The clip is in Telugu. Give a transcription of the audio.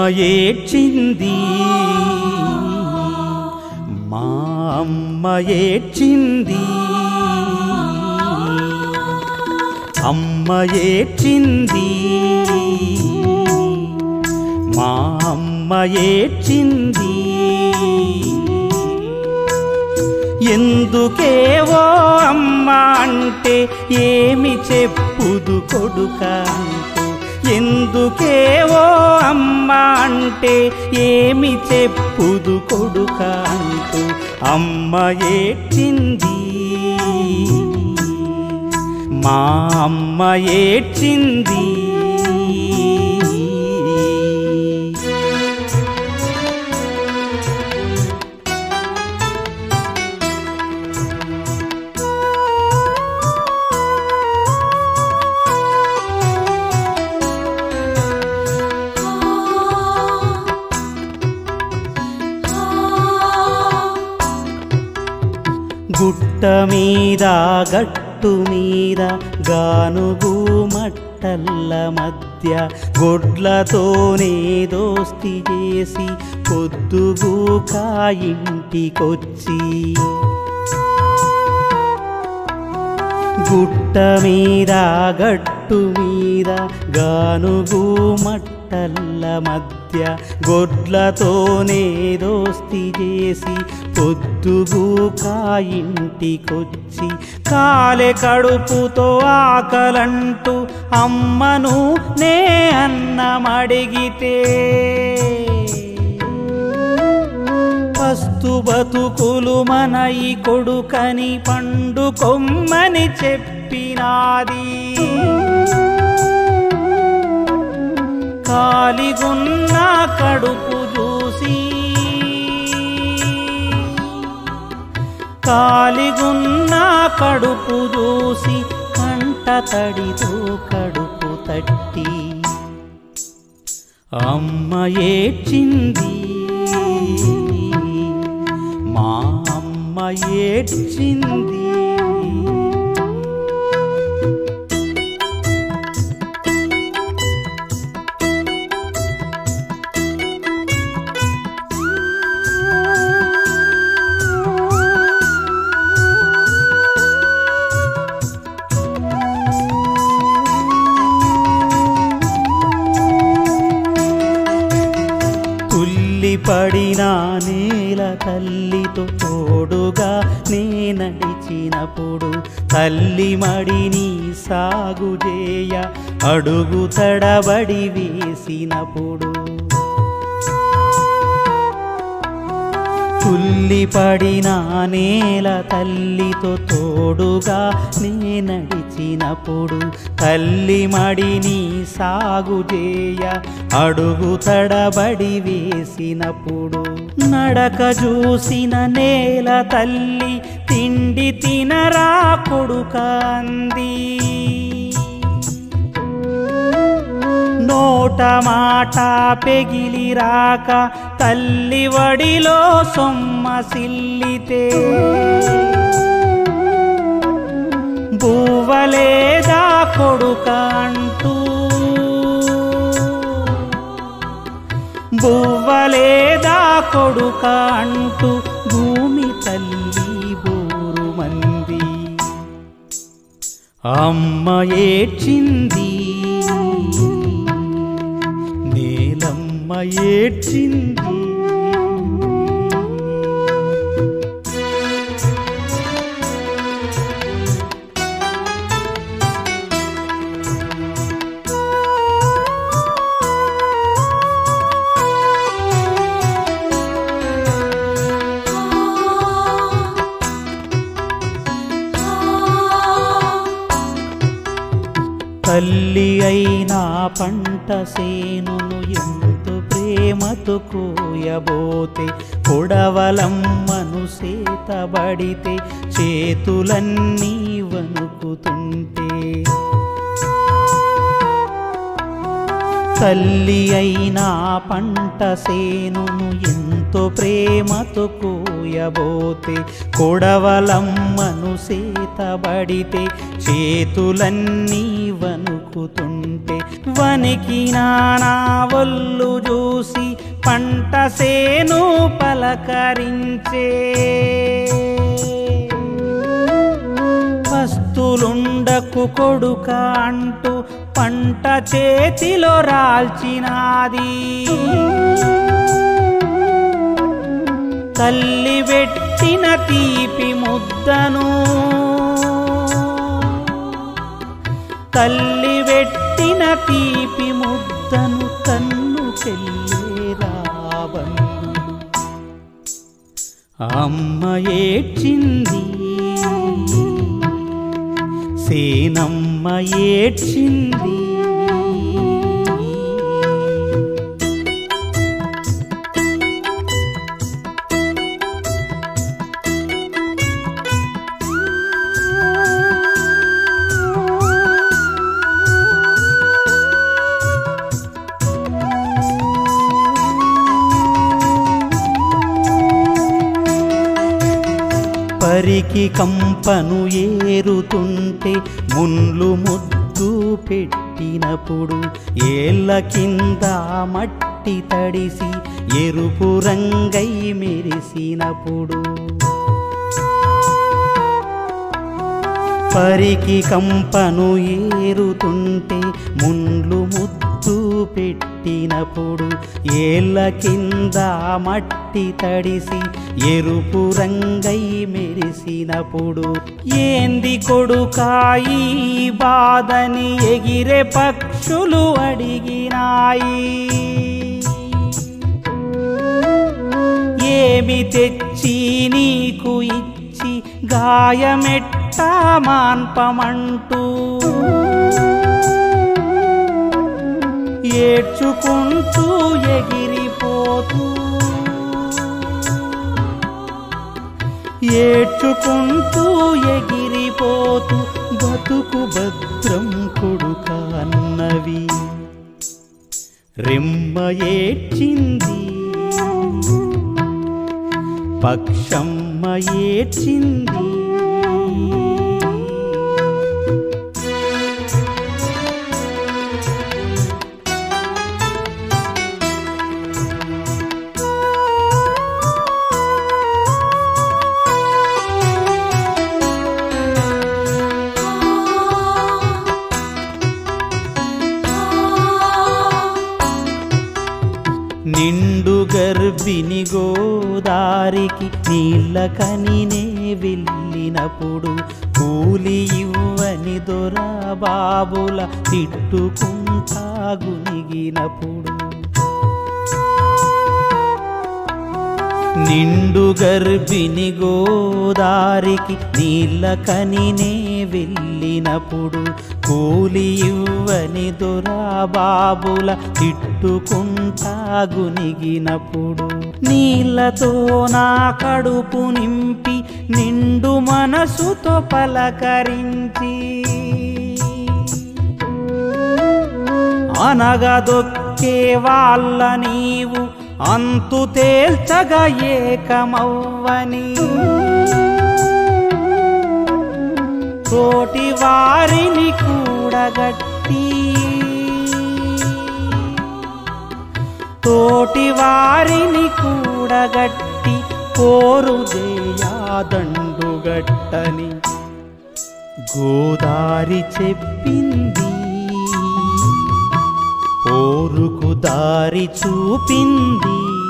ఏడ్చింది మా అమ్మ ఏడ్చింది అమ్మ ఏడ్చింది మా అమ్మ ఏడ్చింది ఎందుకేవో అమ్మ అంటే ఏమి చెప్పుదు కొడుక అంటూ ఎందుకేవో అమ్మ అంటే ఏమి చెప్పుదు కొడుక అంటూ అమ్మ ఏడ్చింది మా అమ్మ ఏడ్చింది గుట్ట మీద గట్టు మీద గానుగు మట్టల్ల మధ్య గొడ్లతోనే దోస్తి చేసి పొద్దుగూక ఇంటికొచ్చి గుట్ట మీద గట్టు మీద గానుగు మట్టల్ల మధ్య గొడ్లతోనే దోస్తి చేసి పొద్దుగూక ఇంటికొచ్చి కాలె కడుపుతో ఆకలంటూ అమ్మను నే అన్నమడిగితే పస్తు బతుకులు మన ఈ కొడుకని పండు కొమ్మని చెప్పినాది కాలిగున్న కడుపు చూసి కాలిగున్న కడుపు చూసి కంట తడితో కడుపు తట్టి అమ్మ ఏడ్చింది మా అమ్మ ఏడ్చింది తుల్లి పడిన నేల తల్లితో తోడుగా నే నడిచినప్పుడు తల్లి మడిని సాగు చేయ అడుగు తడబడి వేసినప్పుడు తుల్లి పడిన నేల తల్లితో తోడుగా నే నడిచినప్పుడు తల్లి మడిని సాగు చేయ అడుగు తడబడి వేసినప్పుడు నడక చూసిన నేల తల్లి తిండి తినరా కొడుక అంది నోట మాట పెగిలి రాక తల్లి వడిలో సొమ్మసిల్లితే బువ్వలేదా కొడుక అంటూ బువ్వలేదా కొడుక అంటూ భూమి తల్లి బోరు మంది అమ్మ ఏడ్చింది నేలమ్మ ఏడ్చింది తల్లి అయినా పంట సేనును ఎంతో ప్రేమతో కోయబోతే కొడవలమ్మను సేతబడితే చేతులన్నీ వణుకుతుంటే తల్లి అయినా పంట సేనును ఎంతో ప్రేమతో కోయబోతే కొడవలమ్మను సేతబడితే చేతులన్నీ వణుకు పలుకుతుంటే వనికి నానా ఒళ్ళు చూసి పంట సేను పలకరించే వస్తులుండకు కొడుక అంటూ పంట చేతిలో రాల్చినాది తల్లి పెట్టిన తీపి ముద్దను తల్లి పెట్టిన తీపి ముద్దను కన్ను చెల్లే రాబందు అమ్మ ఏడ్చింది సేనమ్మ ఏడ్చింది పరికి కంపను ఏరుతుంటే మున్లు ముద్దు పెట్టినప్పుడు ఏళ్ళ కింద మట్టి తడిసి ఎరుపు రంగై మెరిసినప్పుడు పరికి కంపను ఏరుతుంటే ముండ్లు ముద్దు పెట్టినప్పుడు ఏళ్ళ కింద మట్టి తడిసి ఎరుపు రంగై మెరిసినప్పుడు ఏంది కొడుకాయి బాధని ఎగిరే పక్షులు అడిగినాయి ఏమి తెచ్చి నీకు ఇచ్చి గాయమెట్టా మాన్పమంటూ ఏడ్చుకుంటూ ఎగిరిపోతూ ఏడ్చుకుంటూ ఎగిరిపోతూ బతుకు భద్రం కొడుక అన్నవి రెమ్మ ఏడ్చింది పక్షమ్మ ఏడ్చింది నిండు గర్భిణి గోదారికి నీళ్ళ కనినే వెళ్ళినప్పుడు కూలి ఇవ్వని దొర బాబుల తిట్టుకుంటా గునిగినప్పుడు నిండు గర్భిణి గోదారికి నీళ్ళ కనినే వెళ్ళినప్పుడు కూలి ఇవ్వని దొరా బాబుల తిట్టుకుంటా గునిగినప్పుడు నీళ్ళతో నా కడుపు నింపి నిండు మనసుతో పలకరించి అనగదొక్కే వాళ్ళ నీవు అంతు తేల్చగా ఏకమవ్వని తోటి వారిని కూడగట్టి తోటి వారిని కూడగట్టి కోరు దండుగట్టని గోదారి చెప్పింది పోరుకు దారి చూపింది